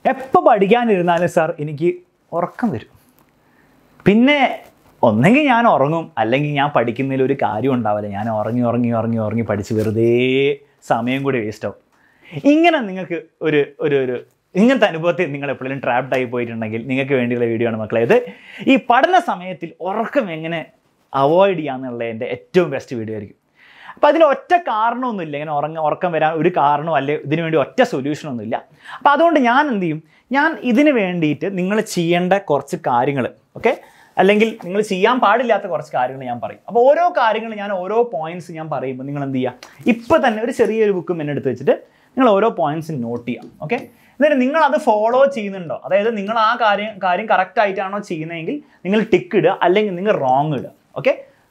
എപ്പോൾ പഠിക്കാനിരുന്നാലും സാർ എനിക്ക് ഉറക്കം വരും പിന്നെ ഒന്നെങ്കിൽ ഞാൻ ഉറങ്ങും അല്ലെങ്കിൽ ഞാൻ പഠിക്കുന്നതിൽ ഒരു കാര്യം ഉണ്ടാവില്ല ഞാൻ ഉറങ്ങി ഉറങ്ങി ഉറങ്ങി ഉറങ്ങി പഠിച്ച് വെറുതെ സമയം കൂടി വേസ്റ്റ് ആവും ഇങ്ങനെ നിങ്ങൾക്ക് ഒരു ഒരു ഒരു ഇങ്ങനത്തെ അനുഭവത്തിൽ നിങ്ങൾ എപ്പോഴും ട്രാപ്ഡ് ആയി പോയിട്ടുണ്ടെങ്കിൽ നിങ്ങൾക്ക് വേണ്ടിയുള്ള വീഡിയോ ആണ് മക്കളെ ഇത് ഈ പഠന സമയത്തിൽ ഉറക്കം എങ്ങനെ അവോയ്ഡ് ചെയ്യാന്നുള്ളതിൻ്റെ ഏറ്റവും ബെസ്റ്റ് വീഡിയോ ആയിരിക്കും അപ്പോൾ അതിന് ഒറ്റ കാരണമൊന്നുമില്ല ഇങ്ങനെ ഉറങ്ങ ഉറക്കം വരാൻ ഒരു കാരണവും അല്ലെ ഇതിനു വേണ്ടി ഒറ്റ സൊല്യൂഷനൊന്നുമില്ല അപ്പോൾ അതുകൊണ്ട് ഞാൻ എന്ത് ചെയ്യും ഞാൻ ഇതിന് വേണ്ടിയിട്ട് നിങ്ങൾ ചെയ്യേണ്ട കുറച്ച് കാര്യങ്ങൾ ഓക്കെ അല്ലെങ്കിൽ നിങ്ങൾ ചെയ്യാൻ പാടില്ലാത്ത കുറച്ച് കാര്യങ്ങൾ ഞാൻ പറയും അപ്പോൾ ഓരോ കാര്യങ്ങൾ ഞാൻ ഓരോ പോയിന്റ്സ് ഞാൻ പറയുമ്പോൾ നിങ്ങൾ എന്ത് ചെയ്യുക ഇപ്പോൾ തന്നെ ഒരു ചെറിയൊരു ബുക്കും എന്നെ എടുത്ത് വെച്ചിട്ട് നിങ്ങൾ ഓരോ പോയിന്റ്സ് നോട്ട് ചെയ്യാം ഓക്കെ എന്നിട്ട് നിങ്ങൾ അത് ഫോളോ ചെയ്യുന്നുണ്ടോ അതായത് നിങ്ങൾ ആ കാര്യം കാര്യം കറക്റ്റ് ആയിട്ടാണോ ചെയ്യുന്നതെങ്കിൽ നിങ്ങൾ ടിക്ക് ഇടുക അല്ലെങ്കിൽ നിങ്ങൾ റോങ് ഇടുക ഓക്കെ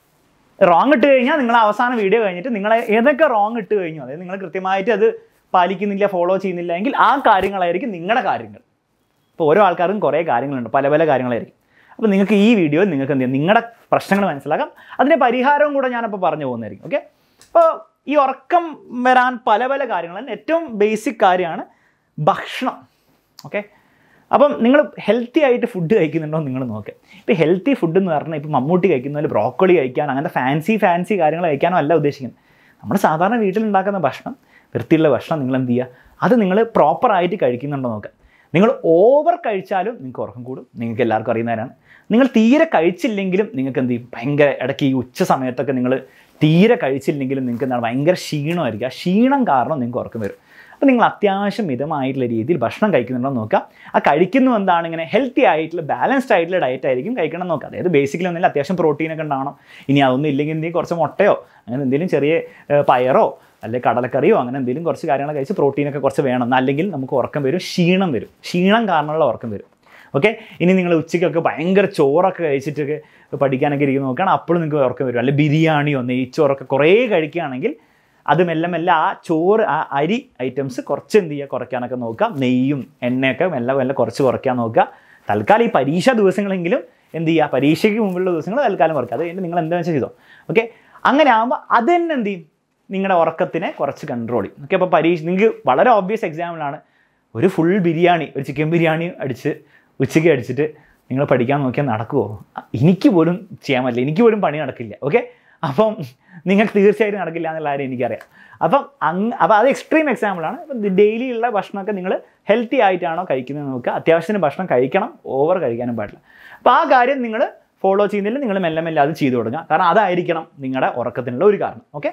റോങ് ഇട്ട് കഴിഞ്ഞാൽ നിങ്ങൾ അവസാന വീഡിയോ കഴിഞ്ഞിട്ട് നിങ്ങൾ ഏതൊക്കെ റോങ് ഇട്ട് കഴിഞ്ഞു അതായത് നിങ്ങൾ കൃത്യമായിട്ട് അത് പാലിക്കുന്നില്ല ഫോളോ ചെയ്യുന്നില്ല എങ്കിൽ ആ കാര്യങ്ങളായിരിക്കും നിങ്ങളുടെ കാര്യങ്ങൾ ഇപ്പോൾ ഓരോ ആൾക്കാർക്കും കുറേ കാര്യങ്ങളുണ്ട് പല പല കാര്യങ്ങളായിരിക്കും അപ്പോൾ നിങ്ങൾക്ക് ഈ വീഡിയോ നിങ്ങൾക്ക് എന്ത് ചെയ്യാം നിങ്ങളുടെ പ്രശ്നങ്ങൾ മനസ്സിലാക്കാം അതിൻ്റെ പരിഹാരവും കൂടെ ഞാനപ്പോൾ പറഞ്ഞു പോകുന്നതായിരിക്കും ഓക്കെ അപ്പോൾ ഈ ഉറക്കം വരാൻ പല പല കാര്യങ്ങളും ഏറ്റവും ബേസിക് കാര്യമാണ് ഭക്ഷണം ഓക്കെ അപ്പം നിങ്ങൾ ഹെൽത്തി ആയിട്ട് ഫുഡ് കഴിക്കുന്നുണ്ടോ എന്ന് നിങ്ങൾ നോക്കുക ഇപ്പോൾ ഹെൽത്തി ഫുഡ് എന്ന് പറഞ്ഞാൽ ഇപ്പോൾ മമ്മൂട്ടി കഴിക്കുന്ന പോലെ ബ്രോക്കോളി കഴിക്കാൻ അങ്ങനത്തെ ഫാൻസി ഫാൻസി കാര്യങ്ങൾ കഴിക്കാനോ അല്ല ഉദ്ദേശിക്കുന്നത് നമ്മൾ സാധാരണ വീട്ടിലുണ്ടാക്കുന്ന ഭക്ഷണം വൃത്തിയുള്ള ഭക്ഷണം നിങ്ങൾ എന്ത് ചെയ്യുക അത് നിങ്ങൾ പ്രോപ്പറായിട്ട് കഴിക്കുന്നുണ്ടോ നോക്കുക നിങ്ങൾ ഓവർ കഴിച്ചാലും നിങ്ങൾക്ക് ഉറക്കം കൂടും നിങ്ങൾക്ക് എല്ലാവർക്കും അറിയുന്നവരാണ് നിങ്ങൾ തീരെ കഴിച്ചില്ലെങ്കിലും നിങ്ങൾക്ക് എന്ത് ചെയ്യും ഭയങ്കര ഇടയ്ക്ക് ഈ ഉച്ച സമയത്തൊക്കെ നിങ്ങൾ തീരെ കഴിച്ചില്ലെങ്കിലും നിങ്ങൾക്ക് എന്താണ് ഭയങ്കര ക്ഷീണമായിരിക്കും ആ ക്ഷീണം കാരണം നിങ്ങൾക്ക് ഉറക്കം വരും അപ്പോൾ നിങ്ങൾ അത്യാവശ്യം മിതമായിട്ടുള്ള രീതിയിൽ ഭക്ഷണം കഴിക്കുന്നുണ്ടോ എന്ന് നോക്കാം ആ കഴിക്കുന്നു എന്താണ് ഇങ്ങനെ ഹെൽത്തി ആയിട്ടുള്ള ബാലൻസ്ഡ് ആയിട്ടുള്ള ഡയറ്റ് ആയിരിക്കും കഴിക്കണം എന്ന് നോക്കാം അതായത് ബേസിക്കലി ഒന്നുമില്ല അത്യാവശ്യം പ്രോട്ടീനൊക്കെ ഉണ്ടാവണം ഇനി അതൊന്നും ഇല്ലെങ്കിൽ എന്തെങ്കിലും കുറച്ച് മുട്ടയോ അങ്ങനെ എന്തെങ്കിലും ചെറിയ ഏഹ്, പയറോ അല്ലെങ്കിൽ കടലക്കറിയോ അങ്ങനെ എന്തെങ്കിലും കുറച്ച് കാര്യങ്ങൾ കഴിച്ച് പ്രോട്ടീനൊക്കെ കുറച്ച് വേണം അല്ലെങ്കിൽ നമുക്ക് ഉറക്കം വരും ക്ഷീണം വരും ക്ഷീണം കാരണമുള്ള ഉറക്കം വരും ഓക്കെ ഇനി നിങ്ങൾ ഉച്ചയ്ക്കൊക്കെ ഭയങ്കര ചോറൊക്കെ കഴിച്ചിട്ടൊക്കെ പഠിക്കാനൊക്കെ ഇരിക്കുന്ന നോക്കുകയാണ് അപ്പോഴും നിങ്ങൾക്ക് ഉറക്കം വരും അല്ലെങ്കിൽ ബിരിയാണിയോ നെയ്ച്ചോറൊക്കെ കുറേ കഴിക്കുകയാണെങ്കിൽ അത് മെല്ലെ മെല്ലെ ആ ചോറ് ആ അരി ഐറ്റംസ് കുറച്ച് എന്ത് ചെയ്യുക കുറയ്ക്കാനൊക്കെ നോക്കുക നെയ്യും എണ്ണയൊക്കെ മെല്ലെ മെല്ലെ കുറച്ച് കുറയ്ക്കാൻ നോക്കുക തൽക്കാലം ഈ പരീക്ഷ ദിവസങ്ങളെങ്കിലും എന്ത് ചെയ്യുക പരീക്ഷയ്ക്ക് മുമ്പുള്ള ദിവസങ്ങൾ തൽക്കാലം കുറയ്ക്കുക അത് കഴിഞ്ഞ് നിങ്ങൾ എന്താ വെച്ചാൽ ചെയ്തോ ഓക്കെ അങ്ങനെ ആകുമ്പോൾ അത് തന്നെ എന്ത് ചെയ്യും നിങ്ങളുടെ ഉറക്കത്തിനെ കുറച്ച് കൺട്രോൾ ചെയ്യും ഓക്കെ അപ്പോൾ പരീക്ഷ നിങ്ങൾക്ക് വളരെ ഓബ്വിയസ് എക്സാമ്പിളാണ് ഒരു ഫുൾ ബിരിയാണി ഒരു ചിക്കൻ ബിരിയാണി അടിച്ച് ഉച്ചയ്ക്ക് അടിച്ചിട്ട് നിങ്ങൾ പഠിക്കാൻ നോക്കിയാൽ നടക്കുമോ എനിക്ക് പോലും ചെയ്യാൻ പറ്റില്ല എനിക്ക് പോലും പണി നടക്കില്ല ഓക്കെ അപ്പം നിങ്ങൾക്ക് തീർച്ചയായിട്ടും നടക്കില്ല എന്നുള്ള കാര്യം എനിക്കറിയാം അപ്പം അങ്ങ് അപ്പോൾ അത് എക്സ്ട്രീം എക്സാമ്പിളാണ് അപ്പം ഡെയിലി ഉള്ള ഭക്ഷണമൊക്കെ നിങ്ങൾ ഹെൽത്തി ആയിട്ടാണോ കഴിക്കുന്നത് നോക്കുക അത്യാവശ്യത്തിന് ഭക്ഷണം കഴിക്കണം ഓവർ കഴിക്കാനും പാടില്ല അപ്പോൾ ആ കാര്യം നിങ്ങൾ ഫോളോ ചെയ്യുന്നില്ല നിങ്ങൾ മെല്ലെ മെല്ലെ അത് ചെയ്തു തുടങ്ങുക കാരണം അതായിരിക്കണം നിങ്ങളുടെ ഉറക്കത്തിനുള്ള ഒരു കാരണം ഓക്കെ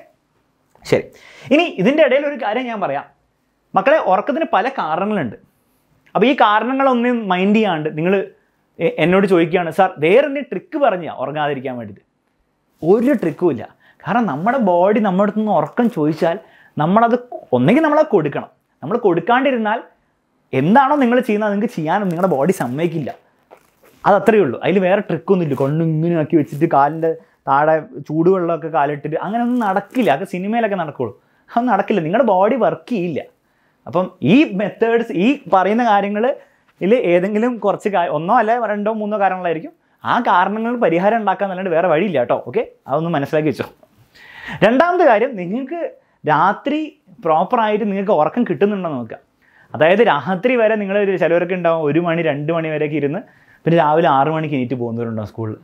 ശരി ഇനി ഇതിൻ്റെ ഇടയിൽ ഒരു കാര്യം ഞാൻ പറയാം മക്കളെ ഉറക്കത്തിന് പല കാരണങ്ങളുണ്ട് അപ്പോൾ ഈ കാരണങ്ങളൊന്നും മൈൻഡ് ചെയ്യാണ്ട് നിങ്ങൾ എന്നോട് ചോദിക്കുകയാണ് സാർ വേറെ എന്തെങ്കിലും ട്രിക്ക് പറഞ്ഞാൽ ഉറങ്ങാതിരിക്കാൻ വേണ്ടിയിട്ട് ഒരു ട്രിക്കും ഇല്ല കാരണം നമ്മുടെ ബോഡി നമ്മുടെ അടുത്ത് നിന്ന് ഉറക്കം ചോദിച്ചാൽ നമ്മളത് ഒന്നെങ്കിൽ നമ്മളത് കൊടുക്കണം നമ്മൾ കൊടുക്കാണ്ടിരുന്നാൽ എന്താണോ നിങ്ങൾ ചെയ്യുന്നത് അത് നിങ്ങൾക്ക് ചെയ്യാനും നിങ്ങളുടെ ബോഡി സമ്മതിക്കില്ല അത് അത്രയേ ഉള്ളൂ അതിൽ വേറെ ട്രിക്കൊന്നുമില്ല കണ്ണു ഇങ്ങനെ ആക്കി വെച്ചിട്ട് കാലിൻ്റെ താഴെ ചൂടുവെള്ളമൊക്കെ കാലിട്ടിട്ട് അങ്ങനെയൊന്നും നടക്കില്ല അതൊക്കെ സിനിമയിലൊക്കെ നടക്കുള്ളൂ അതൊന്നും നടക്കില്ല നിങ്ങളുടെ ബോഡി വർക്ക് ചെയ്യില്ല അപ്പം ഈ മെത്തേഡ്സ് ഈ പറയുന്ന കാര്യങ്ങൾ ഇതിൽ ഏതെങ്കിലും കുറച്ച് കാ- ഒന്നോ അല്ല രണ്ടോ മൂന്നോ കാരണങ്ങളായിരിക്കും ആ കാരണങ്ങൾ പരിഹാരം ഉണ്ടാക്കാൻ നല്ലാണ്ട് വേറെ വഴിയില്ല കേട്ടോ ഓക്കെ അതൊന്ന് മനസ്സിലാക്കി വെച്ചോ രണ്ടാമത്തെ കാര്യം നിങ്ങൾക്ക് രാത്രി പ്രോപ്പറായിട്ട് നിങ്ങൾക്ക് ഉറക്കം കിട്ടുന്നുണ്ടോ എന്ന് നോക്കുക അതായത് രാത്രി വരെ നിങ്ങൾ ചിലവരൊക്കെ ഉണ്ടാവും ഒരു മണി രണ്ട് മണി വരെയൊക്കെ ഇരുന്ന് പിന്നെ രാവിലെ ആറ് മണിക്ക് എണീറ്റ് പോകുന്നവരുണ്ടാവും സ്കൂളിൽ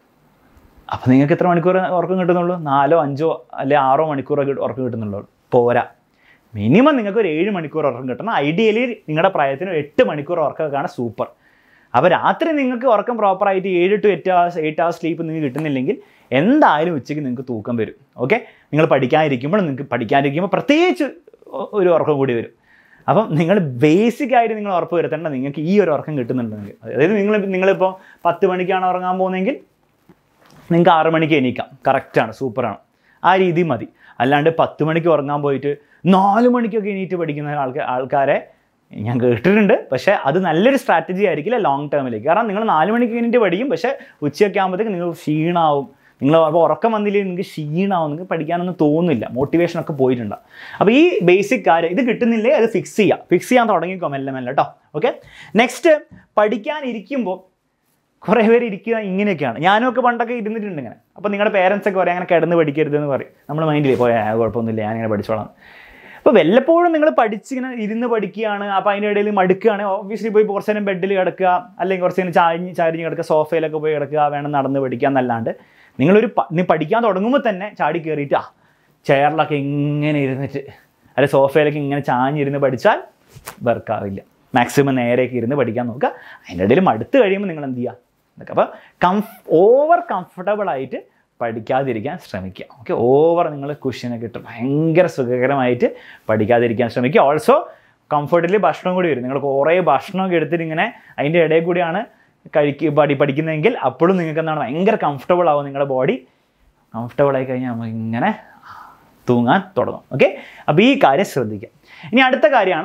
അപ്പോൾ നിങ്ങൾക്ക് എത്ര മണിക്കൂർ ഉറക്കം കിട്ടുന്നുള്ളൂ നാലോ അഞ്ചോ അല്ലെ ആറോ മണിക്കൂർ ഉറക്കം കിട്ടുന്നുള്ളൂ പോരാ മിനിമം നിങ്ങൾക്ക് ഒരു ഏഴ് മണിക്കൂർ ഉറക്കം കിട്ടണം ഐഡിയലി നിങ്ങളുടെ പ്രായത്തിന് ഒരു എട്ട് മണിക്കൂർ ഉറക്കമൊക്കെയാണ് സൂപ്പർ അപ്പോൾ രാത്രി നിങ്ങൾക്ക് ഉറക്കം പ്രോപ്പറായിട്ട് ഏഴ് ടു എട്ട് അവേഴ്സ് എയ്റ്റ് അവേഴ്സ് സ്ലീപ്പ് നിങ്ങൾക്ക് കിട്ടുന്നില്ലെങ്കിൽ എന്തായാലും ഉച്ചയ്ക്ക് നിങ്ങൾക്ക് തൂക്കം വരും ഓക്കെ നിങ്ങൾ പഠിക്കാതിരിക്കുമ്പോൾ നിങ്ങൾക്ക് പഠിക്കാതിരിക്കുമ്പോൾ പ്രത്യേകിച്ച് ഒ- ഒരു ഉറക്കം കൂടി വരും അപ്പം നിങ്ങൾ ബേസിക് ആയിട്ട് നിങ്ങൾ ഉറപ്പ് വരുത്തേണ്ട നിങ്ങൾക്ക് ഈ ഒരു ഉറക്കം കിട്ടുന്നുണ്ടെങ്കിൽ അതായത് നിങ്ങൾ നിങ്ങളിപ്പോൾ പത്ത് മണിക്കാണ് ഉറങ്ങാൻ പോകുന്നതെങ്കിൽ നിങ്ങൾക്ക് ആറ് മണിക്ക് എണീക്കാം കറക്റ്റാണ് സൂപ്പറാണ് ആ രീതി മതി അല്ലാണ്ട് പത്ത് മണിക്ക് ഉറങ്ങാൻ പോയിട്ട് നാല് മണിക്കൊക്കെ എണീറ്റ് പഠിക്കുന്ന ആൾക്കാർ ആൾക്കാരെ ഞാൻ കേട്ടിട്ടുണ്ട് പക്ഷേ അത് നല്ലൊരു സ്ട്രാറ്റജി ആയിരിക്കില്ല ലോങ് ടേമിലേക്ക് കാരണം നിങ്ങൾ നാല് മണിക്ക് എണീറ്റ് പഠിക്കും പക്ഷേ ഉച്ചയൊക്കെ ആകുമ്പോഴത്തേക്ക് നിങ്ങൾ ക്ഷീണാവും നിങ്ങൾ അപ്പോൾ ഉറക്കം വന്നില്ലെങ്കിൽ നിങ്ങൾക്ക് ക്ഷീണാവും നിങ്ങൾക്ക് പഠിക്കാനൊന്നും തോന്നില്ല മോട്ടിവേഷനൊക്കെ പോയിട്ടുണ്ടാവും അപ്പോൾ ഈ ബേസിക് കാര്യം ഇത് കിട്ടുന്നില്ലേ അത് ഫിക്സ് ചെയ്യുക ഫിക്സ് ചെയ്യാൻ തുടങ്ങിക്കോ മെല്ലെ മെല്ലെ കേട്ടോ ഓക്കെ നെക്സ്റ്റ് പഠിക്കാനിരിക്കുമ്പോൾ കുറേ പേര് ഇരിക്കുക ഇങ്ങനെയൊക്കെയാണ് ഞാനും ഒക്കെ പണ്ടൊക്കെ ഇരുന്നിട്ടുണ്ട് ഇങ്ങനെ അപ്പോൾ നിങ്ങളുടെ പേരൻസ് ഒക്കെ പറയും അങ്ങനെ കിടന്ന് പഠിക്കരുത് എന്ന് പറയും നമ്മൾ മൈൻഡിൽ പോയാൽ കുഴപ്പമൊന്നുമില്ല ഞാനിങ്ങനെ പഠിച്ചോളാം ഇപ്പോൾ വല്ലപ്പോഴും നിങ്ങൾ പഠിച്ചിങ്ങനെ ഇരുന്ന് പഠിക്കുകയാണ് അപ്പോൾ അതിൻ്റെ ഇടയിൽ മടുക്കുകയാണ് ഓബിയസ്ലി പോയി കുറച്ച് നേരം ബെഡിൽ കിടക്കുക അല്ലെങ്കിൽ കുറച്ച് നേരം ചാഞ്ഞ് ചാരിഞ്ഞ് കിടക്കുക സോഫയിലൊക്കെ പോയി കിടക്കുക വേണം നടന്ന് പഠിക്കുക എന്നല്ലാണ്ട് നിങ്ങളൊരു പ- നീ പഠിക്കാൻ തുടങ്ങുമ്പോൾ തന്നെ ചാടി കയറിയിട്ട് ആ ചെയറിലൊക്കെ ഇങ്ങനെ ഇരുന്നിട്ട് അല്ലെ സോഫയിലൊക്കെ ഇങ്ങനെ ചാഞ്ഞിരുന്ന് പഠിച്ചാൽ വർക്കാവില്ല മാക്സിമം നേരെയൊക്കെ ഇരുന്ന് പഠിക്കാൻ നോക്കുക അതിൻ്റെ ഇടയിൽ മടുത്ത് കഴിയുമ്പോൾ നിങ്ങൾ എന്ത് ചെയ്യുക എന്നൊക്കെ അപ്പോൾ കംഫ് ഓവർ കംഫർട്ടബിൾ ആയിട്ട് പഠിക്കാതിരിക്കാൻ ശ്രമിക്കുക ഓക്കെ ഓവർ നിങ്ങൾ കുഷ്യനൊക്കെ ഇട്ട് ഭയങ്കര സുഖകരമായിട്ട് പഠിക്കാതിരിക്കാൻ ശ്രമിക്കുക ഓൾസോ കംഫർട്ടബിളി ഭക്ഷണം കൂടി വരും നിങ്ങൾ കുറേ ഭക്ഷണമൊക്കെ എടുത്തിട്ട് ഇങ്ങനെ അതിൻ്റെ ഇടയിൽ കൂടിയാണ് കഴിക്കുക പഠി പഠിക്കുന്നതെങ്കിൽ അപ്പോഴും നിങ്ങൾക്ക് എന്താണ് ഭയങ്കര കംഫർട്ടബിൾ ആവും നിങ്ങളുടെ ബോഡി കംഫർട്ടബിൾ ആയി കഴിഞ്ഞാൽ നമുക്ക് ഇങ്ങനെ തൂങ്ങാൻ തുടങ്ങും ഓക്കെ അപ്പോൾ ഈ കാര്യം ശ്രദ്ധിക്കുക ഇനി അടുത്ത കാര്യമാണ്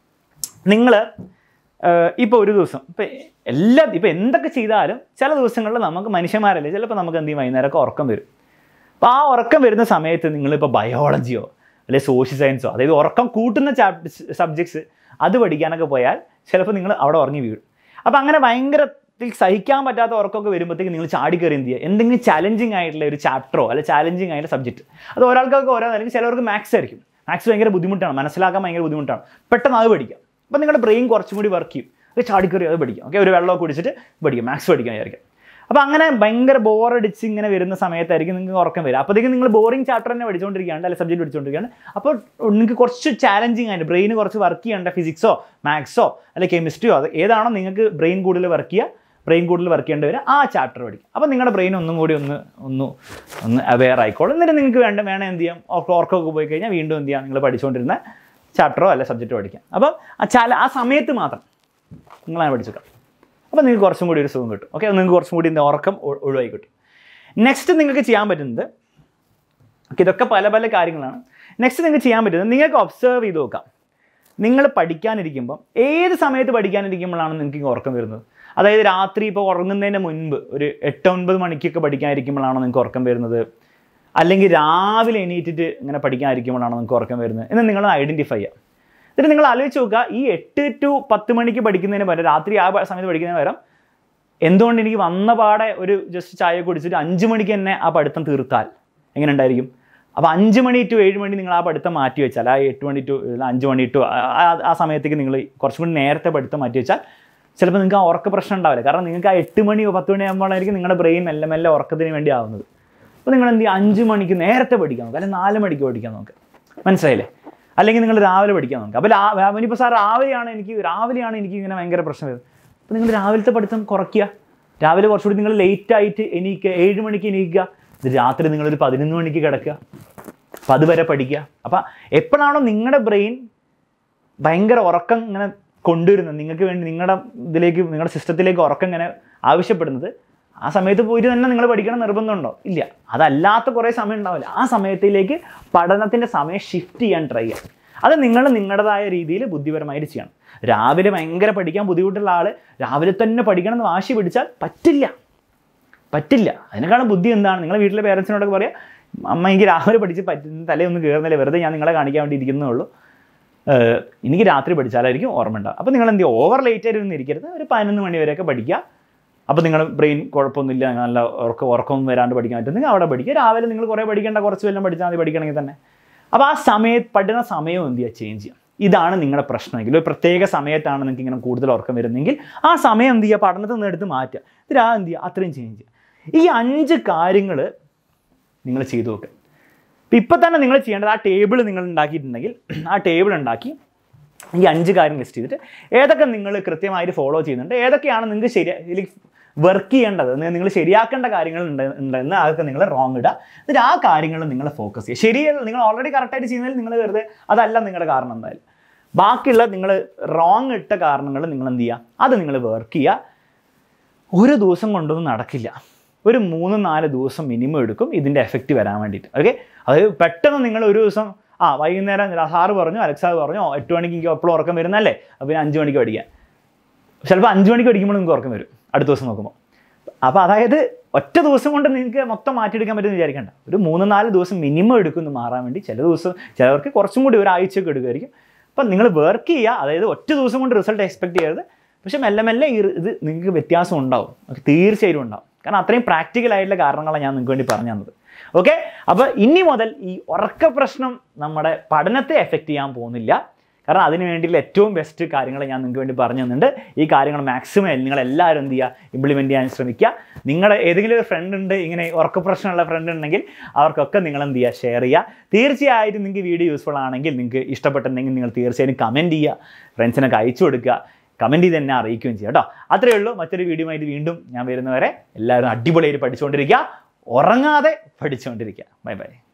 നിങ്ങൾ ഇപ്പോൾ ഒരു ദിവസം ഇപ്പോൾ എല്ലാ ഇപ്പോൾ എന്തൊക്കെ ചെയ്താലും ചില ദിവസങ്ങളിൽ നമുക്ക് മനുഷ്യന്മാരല്ലേ ചിലപ്പോൾ നമുക്ക് എന്ത് ചെയ്യും വൈകുന്നേരമൊക്കെ ഉറക്കം വരും അപ്പോൾ ആ ഉറക്കം വരുന്ന സമയത്ത് നിങ്ങളിപ്പോൾ ബയോളജിയോ അല്ലെങ്കിൽ സോഷ്യൽ സയൻസോ അതായത് ഉറക്കം കൂട്ടുന്ന ചാപ്റ്റർ സബ്ജക്ട്സ് അത് പഠിക്കാനൊക്കെ പോയാൽ ചിലപ്പോൾ നിങ്ങൾ അവിടെ ഉറങ്ങി വീഴും അപ്പോൾ അങ്ങനെ ഭയങ്കരത്തിൽ സഹിക്കാൻ പറ്റാത്ത ഉറക്കമൊക്കെ വരുമ്പോഴത്തേക്ക് നിങ്ങൾ ചാടിക്കയറി എന്ത് ചെയ്യുക എന്തെങ്കിലും ചാലഞ്ചിങ് ആയിട്ടുള്ള ഒരു ചാപ്റ്ററോ അല്ലെങ്കിൽ ചാലഞ്ചിങ് ആയിട്ടുള്ള സബ്ജക്റ്റ് അത് ഒരാൾക്കൊക്കെ ഓരോ അല്ലെങ്കിൽ ചിലവർക്ക് മാത്സ് ആയിരിക്കും മാത്സ് ഭയങ്കര ബുദ്ധിമുട്ടാണ് മനസ്സിലാക്കാൻ ഭയങ്കര ബുദ്ധിമുട്ടാണ് പെട്ടെന്ന് അത് പഠിക്കാം അപ്പോൾ നിങ്ങളുടെ ബ്രെയിൻ കുറച്ചും കൂടി വർക്ക് ചെയ്യും അത് ചാടിക്കറി അത് പഠിക്കാം ഓക്കെ ഒരു വെള്ളമൊക്കെ കുടിച്ചിട്ട് പഠിക്കാം മാത്സ് പഠിക്കാൻ വിചാരിക്കാം അപ്പോൾ അങ്ങനെ ഭയങ്കര ബോറടിച്ച് ഇങ്ങനെ വരുന്ന സമയത്തായിരിക്കും നിങ്ങൾക്ക് ഉറക്കം വരിക അപ്പോഴത്തേക്കും നിങ്ങൾ ബോറിംഗ് ചാപ്റ്റർ തന്നെ പഠിച്ചുകൊണ്ടിരിക്കുകയാണ് അല്ലെങ്കിൽ സബ്ജക്റ്റ് പഠിച്ചുകൊണ്ടിരിക്കുകയാണ് അപ്പോൾ നിങ്ങൾക്ക് കുറച്ച് ചാലഞ്ചിങ് ആയിട്ട് ബ്രെയിൻ കുറച്ച് വർക്ക് ചെയ്യേണ്ട ഫിസിക്സോ മാത്സോ അല്ലെങ്കിൽ കെമിസ്ട്രിയോ അത് ഏതാണോ നിങ്ങൾക്ക് ബ്രെയിൻ കൂടുതൽ വർക്ക് ചെയ്യുക ബ്രെയിൻ കൂടുതൽ വർക്ക് ചെയ്യേണ്ടി വരും ആ ചാപ്റ്റർ പഠിക്കും അപ്പോൾ നിങ്ങളുടെ ബ്രെയിൻ ഒന്നും കൂടി ഒന്ന് ഒന്ന് ഒന്ന് അവെയർ ആയിക്കോളും എന്നിട്ട് നിങ്ങൾക്ക് വേണ്ട വേണം എന്ത് ചെയ്യാം ഉറക്കം- ഉറക്കമൊക്കെ പോയി കഴിഞ്ഞാൽ വീണ്ടും എന്ത് ചെയ്യാം നിങ്ങൾ പഠിച്ചുകൊണ്ടിരുന്ന ചാപ്റ്ററോ അല്ല സബ്ജക്റ്റോ പഠിക്കാം അപ്പം ആ ചാല ആ സമയത്ത് മാത്രം നിങ്ങളങ്ങനെ പഠിച്ചേക്കാം അപ്പോൾ നിങ്ങൾക്ക് കുറച്ചും കൂടി ഒരു സുഖം കിട്ടും ഓക്കെ നിങ്ങൾക്ക് കുറച്ചും കൂടി എന്താ ഉറക്കം ഒ- ഒഴിവായി കിട്ടും നെക്സ്റ്റ് നിങ്ങൾക്ക് ചെയ്യാൻ പറ്റുന്നത് ഓക്കെ ഇതൊക്കെ പല പല കാര്യങ്ങളാണ് നെക്സ്റ്റ് നിങ്ങൾക്ക് ചെയ്യാൻ പറ്റുന്നത് നിങ്ങൾക്ക് ഒബ്സർവ് ചെയ്ത് നോക്കാം നിങ്ങൾ പഠിക്കാനിരിക്കുമ്പോൾ ഏത് സമയത്ത് പഠിക്കാനിരിക്കുമ്പോഴാണ് നിങ്ങൾക്ക് ഈ ഉറക്കം വരുന്നത് അതായത് രാത്രി ഇപ്പോൾ ഉറങ്ങുന്നതിന് മുൻപ് ഒരു എട്ട് ഒൻപത് മണിക്കൊക്കെ പഠിക്കാനിരിക്കുമ്പോഴാണോ നിങ്ങൾക്ക് ഉറക്കം വരുന്നത് അല്ലെങ്കിൽ രാവിലെ എണീറ്റിട്ട് ഇങ്ങനെ പഠിക്കാനിരിക്കുമ്പോഴാണോ നിങ്ങൾക്ക് ഉറക്കം വരുന്നത് എന്ന് നിങ്ങൾ ഐഡൻറ്റിഫൈ ചെയ്യുക എന്നിട്ട് നിങ്ങൾ ആലോചിച്ച് നോക്കുക ഈ എട്ട് ടു പത്ത് മണിക്ക് പഠിക്കുന്നതിന് പകരം രാത്രി ആ പ- സമയത്ത് പഠിക്കുന്നതിന് പകരം എന്തുകൊണ്ട് എനിക്ക് വന്ന പാടെ ഒരു ജസ്റ്റ് ചായ കുടിച്ചിട്ട് അഞ്ച് മണിക്ക് തന്നെ ആ പഠിത്തം തീർത്താൽ എങ്ങനെ ഉണ്ടായിരിക്കും അപ്പോൾ അഞ്ച് മണി ടു ഏഴ് മണി നിങ്ങൾ ആ പഠിത്തം മാറ്റി വെച്ചാൽ ആ എട്ട് മണി ടു അഞ്ച് മണി ടു ആ സമയത്തേക്ക് നിങ്ങൾ കുറച്ചും കൂടി നേരത്തെ പഠിത്തം മാറ്റി വെച്ചാൽ ചിലപ്പോൾ നിങ്ങൾക്ക് ആ ഉറക്ക പ്രശ്നം ഉണ്ടാവില്ല കാരണം നിങ്ങൾക്ക് ആ എട്ട് മണിയോ പത്ത് മണി ആകുമ്പോഴായിരിക്കും നിങ്ങളുടെ ബ്രെയിൻ മെല്ലെ മെല്ലെ ഉറക്കത്തിന് വേണ്ടി ആവുന്നത് അപ്പോൾ നിങ്ങൾ എന്ത് ചെയ്യുക അഞ്ച് മണിക്ക് നേരത്തെ പഠിക്കാൻ നോക്കുക അല്ലെങ്കിൽ നാല് മണിക്ക് പഠിക്കാൻ നോക്കുക മനസ്സിലായില്ലേ അല്ലെങ്കിൽ നിങ്ങൾ രാവിലെ പഠിക്കാൻ നോക്കുക അപ്പോൾ ഇനിയിപ്പോൾ സാർ രാവിലെയാണ് എനിക്ക് രാവിലെയാണ് എനിക്ക് ഇങ്ങനെ ഭയങ്കര പ്രശ്നം വരുന്നത് അപ്പോൾ നിങ്ങൾ രാവിലത്തെ പഠിത്തം കുറയ്ക്കുക രാവിലെ കുറച്ചുകൂടി നിങ്ങൾ ലേറ്റ് ആയിട്ട് എണീക്കുക ഏഴ് മണിക്ക് എണീക്കുക ഇത് രാത്രി നിങ്ങളൊരു പതിനൊന്ന് മണിക്ക് കിടക്കുക അപ്പം അതുവരെ പഠിക്കുക അപ്പം എപ്പോഴാണോ നിങ്ങളുടെ ബ്രെയിൻ ഭയങ്കര ഉറക്കം ഇങ്ങനെ കൊണ്ടുവരുന്നത് നിങ്ങൾക്ക് വേണ്ടി നിങ്ങളുടെ ഇതിലേക്ക് നിങ്ങളുടെ സിസ്റ്റത്തിലേക്ക് ഉറക്കം ഇങ്ങനെ ആവശ്യപ്പെടുന്നത് ആ സമയത്ത് പോയിട്ട് തന്നെ നിങ്ങൾ പഠിക്കണം നിർബന്ധമുണ്ടോ ഇല്ല അതല്ലാത്ത കുറേ സമയം ഉണ്ടാവില്ല ആ സമയത്തിലേക്ക് പഠനത്തിൻ്റെ സമയം ഷിഫ്റ്റ് ചെയ്യാൻ ട്രൈ ചെയ്യുക അത് നിങ്ങൾ നിങ്ങളുടേതായ രീതിയിൽ ബുദ്ധിപരമായിട്ട് ചെയ്യണം രാവിലെ ഭയങ്കര പഠിക്കാൻ ബുദ്ധിമുട്ടുള്ള ആൾ രാവിലെ തന്നെ പഠിക്കണം എന്ന് വാശി പിടിച്ചാൽ പറ്റില്ല പറ്റില്ല അതിനേക്കാളും ബുദ്ധി എന്താണ് നിങ്ങളെ വീട്ടിലെ പേരൻസിനോടൊക്കെ പറയാം അമ്മ എനിക്ക് രാവിലെ പഠിച്ച് പറ്റുന്ന തലയൊന്നും കയറുന്നില്ല വെറുതെ ഞാൻ നിങ്ങളെ കാണിക്കാൻ വേണ്ടി ഇരിക്കുന്നേ ഉള്ളൂ ഏഹ് എനിക്ക് രാത്രി പഠിച്ചാലായിരിക്കും ഓർമ്മ ഉണ്ടാവും അപ്പോൾ നിങ്ങൾ എന്ത് ചെയ്യുക ഓവർ ലേറ്റ് ആയിട്ട് ഒന്നും ഇരിക്കരുത് ഒരു പതിനൊന്ന് മണി വരെയൊക്കെ പഠിക്കുക അപ്പോൾ നിങ്ങളുടെ ബ്രെയിൻ കുഴപ്പമൊന്നുമില്ല നല്ല ഉറക്കം ഉറക്കം വരാണ്ട് പഠിക്കാൻ പറ്റുന്നെങ്കിൽ അവിടെ പഠിക്കുക രാവിലെ നിങ്ങൾ കുറേ പഠിക്കേണ്ട കുറച്ച് വല്ലതും പഠിച്ചാൽ മതി പഠിക്കണമെങ്കിൽ തന്നെ അപ്പോൾ ആ സമയത്ത് പഠന സമയവും എന്ത് ചെയ്യുക ചേഞ്ച് ചെയ്യാം ഇതാണ് നിങ്ങളുടെ പ്രശ്നമെങ്കിൽ ഒരു പ്രത്യേക സമയത്താണ് നിങ്ങൾക്ക് ഇങ്ങനെ കൂടുതൽ ഉറക്കം വരുന്നെങ്കിൽ ആ സമയം എന്ത് ചെയ്യുക പഠനത്തിൽ നിന്ന് എടുത്ത് മാറ്റുക ഇതിൽ ആ എന്ത് ചെയ്യുക അത്രയും ചേഞ്ച് ചെയ്യുക ഈ അഞ്ച് കാര്യങ്ങൾ നിങ്ങൾ ചെയ്തു നോക്കുക ഇപ്പം ഇപ്പം തന്നെ നിങ്ങൾ ചെയ്യേണ്ടത് ആ ടേബിൾ നിങ്ങൾ ഉണ്ടാക്കിയിട്ടുണ്ടെങ്കിൽ ആ ടേബിൾ ഉണ്ടാക്കി ഈ അഞ്ച് കാര്യം ലിസ്റ്റ് ചെയ്തിട്ട് ഏതൊക്കെ നിങ്ങൾ കൃത്യമായിട്ട് ഫോളോ ചെയ്യുന്നുണ്ട് ഏതൊക്കെയാണ് നിങ്ങൾക്ക് ശരി ഇതിൽ വർക്ക് ചെയ്യേണ്ടത് നിങ്ങൾ ശരിയാക്കേണ്ട കാര്യങ്ങൾ ഉണ്ട് ഉണ്ടെന്ന് അതൊക്കെ നിങ്ങൾ റോങ് ഇടുക എന്നിട്ട് ആ കാര്യങ്ങൾ നിങ്ങൾ ഫോക്കസ് ചെയ്യുക ശരിയല്ല നിങ്ങൾ ഓൾറെഡി കറക്റ്റായിട്ട് ചെയ്യുന്നതിൽ നിങ്ങൾ വെറുതെ അതല്ല നിങ്ങളുടെ കാരണം എന്തായാലും ബാക്കിയുള്ള നിങ്ങൾ റോങ് ഇട്ട കാരണങ്ങൾ നിങ്ങൾ എന്ത് ചെയ്യുക അത് നിങ്ങൾ വർക്ക് ചെയ്യുക ഒരു ദിവസം കൊണ്ടൊന്നും നടക്കില്ല ഒരു മൂന്ന് നാല് ദിവസം മിനിമം എടുക്കും ഇതിൻ്റെ എഫക്റ്റ് വരാൻ വേണ്ടിയിട്ട് ഓക്കെ അതായത് പെട്ടെന്ന് നിങ്ങൾ ഒരു ദിവസം ആ വൈകുന്നേരം സാറ് പറഞ്ഞു അലക്സാർ പറഞ്ഞു "ഓ, എട്ട് മണിക്ക് എനിക്ക് എപ്പോഴും ഉറക്കം വരുന്നല്ലേ അപ്പോൾ പിന്നെ അഞ്ച് മണിക്ക് പഠിക്കാൻ ചിലപ്പോൾ അഞ്ച് മണിക്ക് പഠിക്കുമ്പോൾ നിങ്ങൾക്ക് ഉറക്കം വരും അടുത്ത ദിവസം നോക്കുമ്പോൾ അപ്പോൾ അതായത് ഒറ്റ ദിവസം കൊണ്ട് നിങ്ങൾക്ക് മൊത്തം മാറ്റിയെടുക്കാൻ പറ്റുമെന്ന് വിചാരിക്കണ്ട ഒരു മൂന്ന് നാല് ദിവസം മിനിമം എടുക്കുന്നു മാറാൻ വേണ്ടി ചില ദിവസം ചിലവർക്ക് കുറച്ചും കൂടി ഒരാഴ്ചയൊക്കെ എടുക്കുമായിരിക്കും അപ്പം നിങ്ങൾ വർക്ക് ചെയ്യുക അതായത് ഒറ്റ ദിവസം കൊണ്ട് റിസൾട്ട് എക്സ്പെക്ട് ചെയ്യരുത് പക്ഷേ മെല്ലെ മെല്ലെ ഈ ഇത് നിങ്ങൾക്ക് വ്യത്യാസം ഉണ്ടാവും ഓക്കെ തീർച്ചയായിട്ടും ഉണ്ടാവും കാരണം അത്രയും പ്രാക്ടിക്കൽ ആയിട്ടുള്ള കാരണങ്ങളാണ് ഞാൻ നിങ്ങൾക്ക് വേണ്ടി പറഞ്ഞു തന്നത് ഓക്കെ അപ്പോൾ ഇനി മുതൽ ഈ ഉറക്ക പ്രശ്നം നമ്മുടെ പഠനത്തെ എഫക്റ്റ് ചെയ്യാൻ പോകുന്നില്ല കാരണം അതിന് വേണ്ടിയുള്ള ഏറ്റവും ബെസ്റ്റ് കാര്യങ്ങൾ ഞാൻ നിങ്ങൾക്ക് വേണ്ടി പറഞ്ഞു തന്നിട്ടുണ്ട് ഈ കാര്യങ്ങൾ മാക്സിമം നിങ്ങൾ എല്ലാവരും എന്ത് ചെയ്യുക ഇംപ്ലിമെൻറ്റ് ചെയ്യാൻ ശ്രമിക്കുക നിങ്ങളുടെ ഏതെങ്കിലും ഒരു ഫ്രണ്ട് ഉണ്ട് ഇങ്ങനെ ഉറക്ക പ്രശ്നമുള്ള ഫ്രണ്ട് ഉണ്ടെങ്കിൽ അവർക്കൊക്കെ നിങ്ങൾ എന്ത് ചെയ്യുക ഷെയർ ചെയ്യുക തീർച്ചയായിട്ടും നിങ്ങൾക്ക് വീഡിയോ യൂസ്ഫുൾ ആണെങ്കിൽ നിങ്ങൾക്ക് ഇഷ്ടപ്പെട്ടിട്ടുണ്ടെങ്കിൽ നിങ്ങൾ തീർച്ചയായും കമൻറ്റ് ചെയ്യുക ഫ്രണ്ട്സിനൊക്കെ അയച്ചു കൊടുക്കുക കമൻറ്റ് ചെയ്ത് എന്നെ അറിയിക്കുകയും ചെയ്യുക കേട്ടോ അത്രയേ ഉള്ളൂ മറ്റൊരു വീഡിയോ ആയിട്ട് വീണ്ടും ഞാൻ വരുന്നവരെ എല്ലാവരും അടിപൊളിയായിട്ട് പഠിച്ചുകൊണ്ടിരിക്കുക ഉറങ്ങാതെ പഠിച്ചുകൊണ്ടിരിക്കുക ബൈ ബൈ